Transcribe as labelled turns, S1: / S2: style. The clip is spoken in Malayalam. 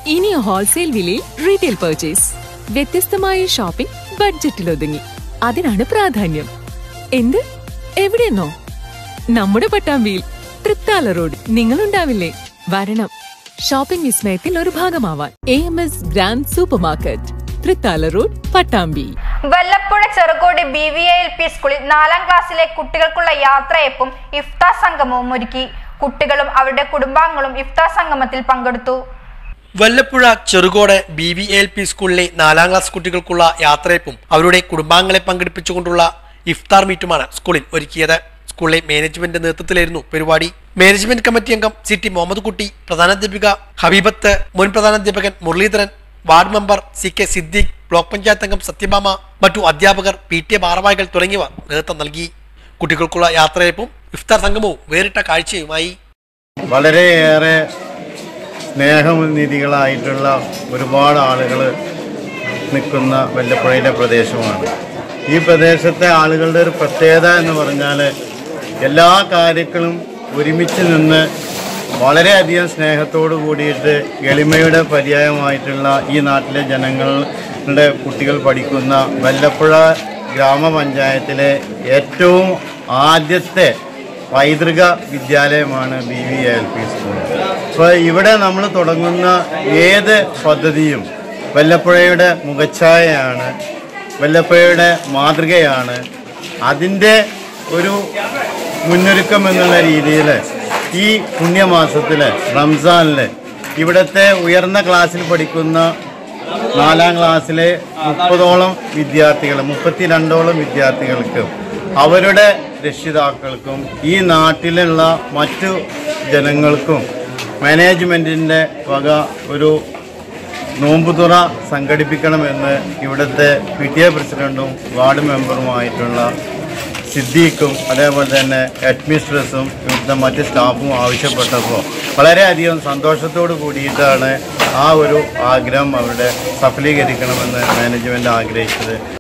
S1: ഇനി ഹോൾസെയിൽ വിലയിൽ റീറ്റെയിൽ പർച്ചേസ് വ്യത്യസ്തമായ ഷോപ്പിംഗ് ബഡ്ജറ്റിൽ ഒതുങ്ങി അതിനാണ് പ്രാധാന്യം എന്ത് എവിടെയെന്നോ നമ്മുടെ പട്ടാമ്പിയിൽ തൃത്താല റോഡ് നിങ്ങളുണ്ടാവില്ലേ വരണം ഷോപ്പിംഗ് വിസ്മയത്തിൽ ഒരു ഭാഗമാവാൻ A M S grand super market Thrithala road Pattambi
S2: Vallappuzha Cherukode B V A L P സ്കൂളിൽ നാലാം ക്ലാസ്സിലെ കുട്ടികൾക്കുള്ള യാത്രയപ്പും ഇഫ്താർ സംഗമവും ഒരുക്കി കുട്ടികളും അവരുടെ കുടുംബാംഗങ്ങളും ഇഫ്താർ സംഗമത്തിൽ പങ്കെടുത്തു
S3: Vallappuzha Cherukode B V L P സ്കൂളിലെ നാലാം ക്ലാസ് കുട്ടികൾക്കുള്ള യാത്രയപ്പും അവരുടെ കുടുംബാംഗങ്ങളെ പങ്കെടുപ്പിച്ചുകൊണ്ടുള്ള ഇഫ്താർ മീറ്റുമാണ് സ്കൂളിൽ ഒരുക്കിയത് സ്കൂളിലെ മാനേജ്മെന്റ് നേതൃത്വത്തിലായിരുന്നു പരിപാടി മാനേജ്മെന്റ് കമ്മിറ്റി അംഗം സി ടി മുഹമ്മദ് കുട്ടി പ്രധാനാധ്യാപിക ഹബീബത്ത് മുൻ പ്രധാനാധ്യാപകൻ Muraleedharan ward member C K Siddique block panchayat അംഗം സത്യഭാമ മറ്റു അധ്യാപകർ പി ടി എ ഭാരവാഹികൾ തുടങ്ങിയവർ നേതൃത്വം നൽകി കുട്ടികൾക്കുള്ള യാത്രയപ്പും ഇഫ്താർ സംഗമവും വേറിട്ട കാഴ്ചയുമായി
S4: വളരെയേറെ സ്നേഹനിധികളായിട്ടുള്ള ഒരുപാട് ആളുകൾ നിൽക്കുന്ന വല്ലപ്പുഴയിലെ പ്രദേശമാണ് ഈ പ്രദേശത്തെ ആളുകളുടെ ഒരു പ്രത്യേകത എന്ന് പറഞ്ഞാൽ എല്ലാ കാര്യങ്ങളും ഒരുമിച്ച് നിന്ന് വളരെയധികം സ്നേഹത്തോട് കൂടിയിട്ട് എളിമയുടെ പര്യായമായിട്ടുള്ള ഈ നാട്ടിലെ ജനങ്ങളുടെ കുട്ടികൾ പഠിക്കുന്ന വല്ലപ്പുഴ ഗ്രാമപഞ്ചായത്തിലെ ഏറ്റവും ആദ്യത്തെ പൈതൃക വിദ്യാലയമാണ് B V L P school അപ്പോൾ ഇവിടെ നമ്മൾ തുടങ്ങുന്ന ഏത് പദ്ധതിയും വല്ലപ്പുഴയുടെ മുഖച്ഛായയാണ് വല്ലപ്പുഴയുടെ മാതൃകയാണ് അതിൻ്റെ ഒരു മുന്നൊരുക്കം എന്നുള്ള രീതിയിൽ ഈ പുണ്യമാസത്തിൽ റംസാനിൽ ഇവിടുത്തെ ഉയർന്ന ക്ലാസ്സിൽ പഠിക്കുന്ന നാലാം ക്ലാസ്സിലെ മുപ്പതോളം വിദ്യാർത്ഥികൾ മുപ്പത്തിരണ്ടോളം വിദ്യാർത്ഥികൾക്ക് അവരുടെ രക്ഷിതാക്കൾക്കും ഈ നാട്ടിലുള്ള മറ്റു ജനങ്ങൾക്കും മാനേജ്മെൻറ്റിൻ്റെ വക ഒരു നോമ്പുതുറ സംഘടിപ്പിക്കണമെന്ന് ഇവിടുത്തെ പി ടി എ പ്രസിഡൻറ്റും വാർഡ് മെമ്പറുമായിട്ടുള്ള സിദ്ദീഖും അതേപോലെ തന്നെ ഹെഡ്മിസ്ട്രസും ഇവിടുത്തെ മറ്റ് സ്റ്റാഫും ആവശ്യപ്പെട്ടപ്പോൾ വളരെയധികം സന്തോഷത്തോട് കൂടിയിട്ടാണ് ആ ഒരു ആഗ്രഹം അവരുടെ സഫലീകരിക്കണമെന്ന് മാനേജ്മെൻറ്റ് ആഗ്രഹിച്ചത്